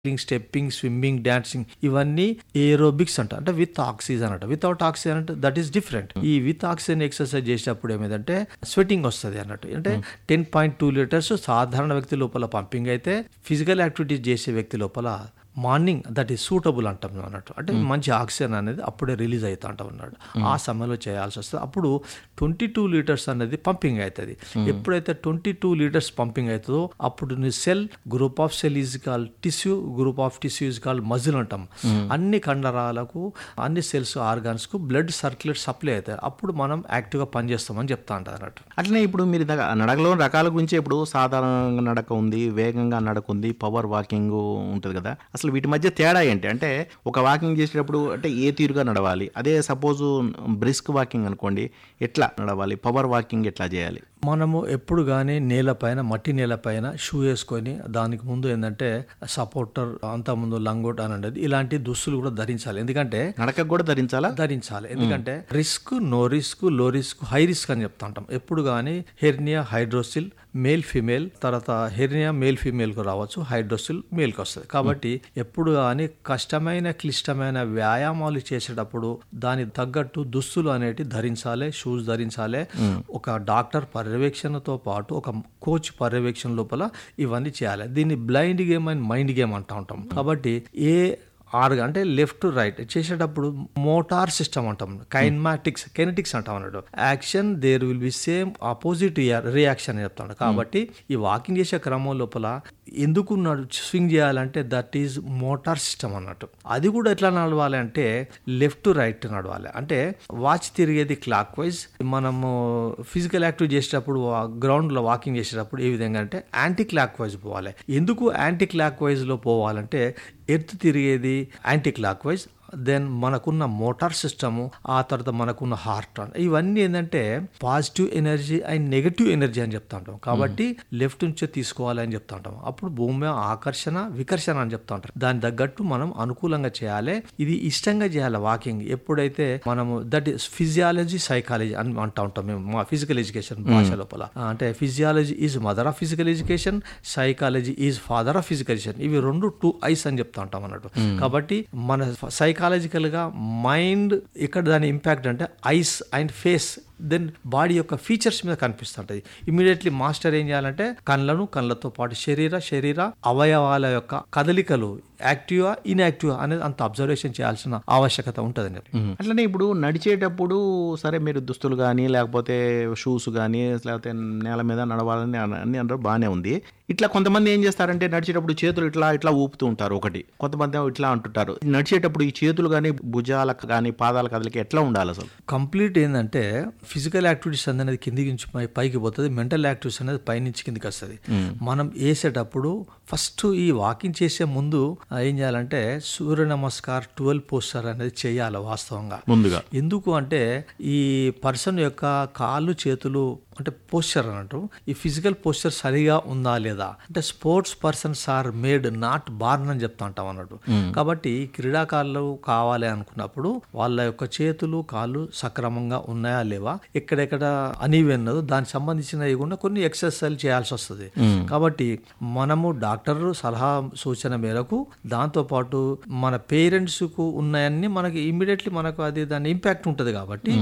stepping swimming dancing ఇవన్నీ aerobics అంట అంటే విత్ ఆక్సిజన్ అంట వితౌట్ ఆక్సిజన్ అంటే దట్ ఈస్ డిఫరెంట్ ఈ విత్ ఆక్సిజన్ ఎక్సర్సైజ్ చేసేటప్పుడు ఏమైందంటే స్వెటింగ్ వస్తుంది అన్నట్టు అంటే టెన్ పాయింట్ టూ లీటర్స్ సాధారణ వ్యక్తి లోపల పంపింగ్ అయితే ఫిజికల్ యాక్టివిటీస్ చేసే వ్యక్తి లోపల మార్నింగ్ దట్ ఈస్ సూటబుల్ అంటాం మేము అన్నట్టు అంటే మంచి ఆక్సిజన్ అనేది అప్పుడే రిలీజ్ అవుతా అంటాం అన్నాడు ఆ సమయంలో చేయాల్సి వస్తుంది అప్పుడు ట్వంటీ టూ లీటర్స్ అనేది పంపింగ్ అవుతుంది ఎప్పుడైతే ట్వంటీ టూ లీటర్స్ పంపింగ్ అవుతుందో అప్పుడు నీ cell group of cell is call tissue group of tissue is call muscle అంటాం అన్ని కండరాలకు అన్ని సెల్స్ ఆర్గాన్స్ కు బ్లడ్ సర్క్యులేట్ సప్లై అవుతాయి అప్పుడు మనం యాక్టివ్గా పనిచేస్తామని చెప్తా అంటారు అన్నట్టు అట్లనే ఇప్పుడు మీరు ఇందాక నడకలో రకాల గురించి ఇప్పుడు సాధారణంగా నడక ఉంది వేగంగా నడక ఉంది పవర్ వాకింగ్ ఉంటుంది కదా అసలు వీటి మధ్య తేడా ఏంటి అంటే ఒక వాకింగ్ చేసేటప్పుడు అంటే ఏ తీరుగా నడవాలి అదే సపోజ్ బ్రిస్క్ వాకింగ్ అనుకోండి ఎట్లా నడవాలి పవర్ వాకింగ్ ఎట్లా చేయాలి మనము ఎప్పుడు కానీ నేలపైన మట్టి నేలపైన షూ వేసుకొని దానికి ముందు ఏంటంటే సపోర్టర్ అంత ముందు లంగోట్ అని అనేది ఇలాంటి దుస్తులు కూడా ధరించాలి ఎందుకంటే నడకకు కూడా ధరించాలా ధరించాలి ఎందుకంటే risk no risk low risk high risk అని చెప్తా ఉంటాం ఎప్పుడు కానీ హెర్నియా హైడ్రోసిల్ మేల్ ఫీమేల్ తర్వాత హెర్నియా మేల్ ఫీమేల్ కు రావచ్చు హైడ్రోసిల్ మేల్ కి వస్తుంది కాబట్టి ఎప్పుడు కానీ కష్టమైన క్లిష్టమైన వ్యాయామాలు చేసేటప్పుడు దాని తగ్గట్టు దుస్తులు అనేటి ధరించాలి షూస్ ధరించాలి ఒక డాక్టర్ పర్యవేక్షణతో పాటు ఒక కోచ్ పర్యవేక్షణ లోపల ఇవన్నీ చేయాలి దీన్ని blind game and mind game అంటూ ఉంటాం కాబట్టి ఏ ఆర్గ అంటే లెఫ్ట్ రైట్ చేసేటప్పుడు మోటార్ సిస్టమ్ అంటాం కైన్మాటిక్స్ కెనటిక్స్ అంటాం అన్నట్టు action there will be same opposite reaction అని చెప్తాడు కాబట్టి ఈ వాకింగ్ చేసే క్రమం లోపల ఎందుకు స్వింగ్ చేయాలంటే దట్ ఈజ్ మోటార్ సిస్టమ్ అన్నట్టు అది కూడా ఎట్లా నడవాలి అంటే లెఫ్ట్ రైట్ నడవాలి అంటే వాచ్ తిరిగేది క్లాక్ వైజ్ మనము ఫిజికల్ యాక్టివ్ చేసేటప్పుడు గ్రౌండ్ లో వాకింగ్ చేసేటప్పుడు ఏ విధంగా అంటే యాంటీ క్లాక్ వైజ్ పోవాలి ఎందుకు యాంటీ క్లాక్ వైజ్ లో పోవాలంటే ఎర్త్ తిరిగేది యాంటీ క్లాక్ వైజ్ దెన్ మనకున్న మోటార్ సిస్టము ఆ తర్వాత మనకున్న హార్ట్ ఇవన్నీ ఏంటంటే positive energy and negative energy అని చెప్తా ఉంటాం కాబట్టి లెఫ్ట్ నుంచే తీసుకోవాలి అని చెప్తా ఉంటాం అప్పుడు భూమి మీద ఆకర్షణ వికర్షణ అని చెప్తా ఉంటారు దాని తగ్గట్టు మనం అనుకూలంగా చేయాలి ఇది ఇష్టంగా చేయాలి వాకింగ్ ఎప్పుడైతే మనము దట్ ఈస్ ఫిజియాలజీ సైకాలజీ అని అంటా ఉంటాం మేము మా ఫిజికల్ ఎడ్యుకేషన్ భాష లోపల అంటే physiology is mother of physical education psychology is father of physical education ఇవి రెండు టూ ఐస్ అని చెప్తా ఉంటాం అన్నట్టు కాబట్టి మన సైకాలజీ సైకాలజికల్గా మైండ్ ఇక్కడ దాని ఇంపాక్ట్ అంటే eyes and face then body యొక్క ఫీచర్స్ మీద కనిపిస్తుంటది ఇమీడియట్లీ మాస్టర్ ఏం చేయాలంటే కళ్ళను కళ్ళతో పాటు శరీర శరీర అవయవాల యొక్క కదలికలు యాక్టివా ఇన్యాక్టివా అనేది అంత అబ్జర్వేషన్ చేయాల్సిన ఆవశ్యకత ఉంటుందండి అట్లనే ఇప్పుడు నడిచేటప్పుడు సరే మీరు దుస్తులు కానీ లేకపోతే షూస్ కానీ లేకపోతే నేల మీద నడవాలని అన్ని అంటారు బాగానే ఉంది ఇట్లా కొంతమంది ఏం చేస్తారంటే నడిచేటప్పుడు చేతులు ఇట్లా ఇట్లా ఊపుతూ ఉంటారు ఒకటి కొంతమంది ఇట్లా అంటుంటారు నడిచేటప్పుడు ఈ చేతులు కానీ భుజాలకు కానీ పాదాల కదలికి ఎట్లా ఉండాలి అసలు కంప్లీట్ ఏంటంటే ఫిజికల్ యాక్టివిటీస్ అనేది కిందికి నుంచి పైకి పోతుంది మెంటల్ యాక్టివిటీస్ అనేది పైనుంచి కిందికి వస్తుంది మనం వేసేటప్పుడు ఫస్ట్ ఈ వాకింగ్ చేసే ముందు ఏం చేయాలంటే సూర్య నమస్కార్ ట్వెల్వ్ పోస్టర్ అనేది చేయాలి వాస్తవంగా ముందుగా ఎందుకు అంటే ఈ పర్సన్ యొక్క కాళ్ళు చేతులు అంటే పోస్చర్ అన్నట్టు ఈ ఫిజికల్ పోస్చర్ సరిగా ఉందా లేదా అంటే sports persons are made not born అని చెప్తా ఉంటాం అన్నట్టు కాబట్టి క్రీడాకారులు కావాలి అనుకున్నప్పుడు వాళ్ళ యొక్క చేతులు కాళ్ళు సక్రమంగా ఉన్నాయా లేవా ఎక్కడెక్కడ అనివి ఉన్నదో దానికి సంబంధించినవి కూడా కొన్ని ఎక్సర్సైజ్ చేయాల్సి వస్తుంది కాబట్టి మనము డాక్టర్ సలహా సూచన మేరకు దాంతో పాటు మన పేరెంట్స్ కు ఉన్నాయన్ని మనకి ఇమీడియట్లీ మనకు అది దాని ఇంపాక్ట్ ఉంటుంది కాబట్టి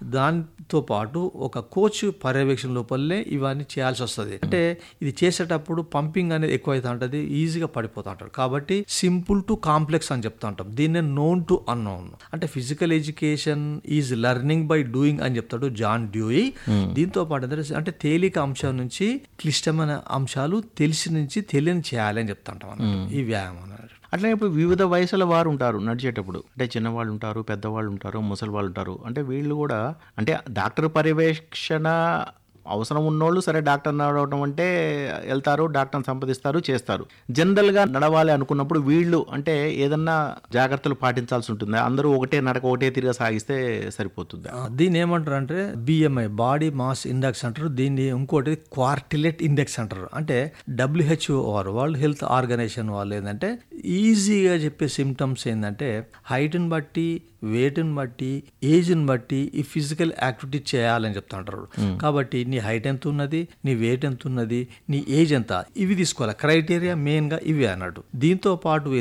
దాంతో పాటు ఒక కోచ్ పర్యవేక్షణ లోపలనే ఇవన్నీ చేయాల్సి వస్తుంది అంటే ఇది చేసేటప్పుడు పంపింగ్ అనేది ఎక్కువ అవుతా ఉంటుంది ఈజీగా పడిపోతా ఉంటాడు కాబట్టి సింపుల్ టు కాంప్లెక్స్ అని చెప్తా ఉంటాం దీన్నే నోన్ టు అన్నోన్ అంటే physical education is learning by doing అని చెప్తాడు జాన్ డ్యూయి దీంతో పాటు అంటే తేలిక అంశం నుంచి క్లిష్టమైన అంశాలు తెలిసి నుంచి తెలియని చేయాలి అని చెప్తా ఉంటాం ఈ వ్యాయామం అట్లా ఇప్పుడు వివిధ వయసుల వారు ఉంటారు నడిచేటప్పుడు అంటే చిన్నవాళ్ళు ఉంటారు పెద్దవాళ్ళు ఉంటారు ముసలి వాళ్ళు ఉంటారు అంటే వీళ్ళు కూడా అంటే డాక్టర్ పర్యవేక్షణ అవసరం ఉన్నోళ్ళు సరే డాక్టర్ నడవడం అంటే వెళ్తారు డాక్టర్ని సంప్రదిస్తారు చేస్తారు జనరల్గా నడవాలి అనుకున్నప్పుడు వీళ్ళు అంటే ఏదన్నా జాగ్రత్తలు పాటించాల్సి ఉంటుందా అందరూ ఒకటే నడక ఒకటే తిరిగా సాగిస్తే సరిపోతుందా దీన్ని ఏమంటారు అంటే బిఎంఐ బాడీ మాస్ ఇండెక్స్ అంటారు దీన్ని ఇంకోటి క్వార్టిలెట్ ఇండెక్స్ అంటారు అంటే డబ్ల్యూహెచ్ఓ వారు వరల్డ్ హెల్త్ ఆర్గనైజేషన్ వాళ్ళు ఏంటంటే ఈజీగా చెప్పే సిమ్టమ్స్ ఏంటంటే హైట్ని బట్టి వెయిట్ని బట్టి ఏజ్ని బట్టి ఈ ఫిజికల్ యాక్టివిటీ చేయాలని చెప్తా ఉంటారు కాబట్టి నీ హైట్ ఎంత ఉన్నది నీ వెయిట్ ఎంత ఉన్నది నీ ఏజ్ ఎంత ఇవి తీసుకోవాలి క్రైటీరియా మెయిన్గా ఇవి అన్నట్టు దీంతో పాటు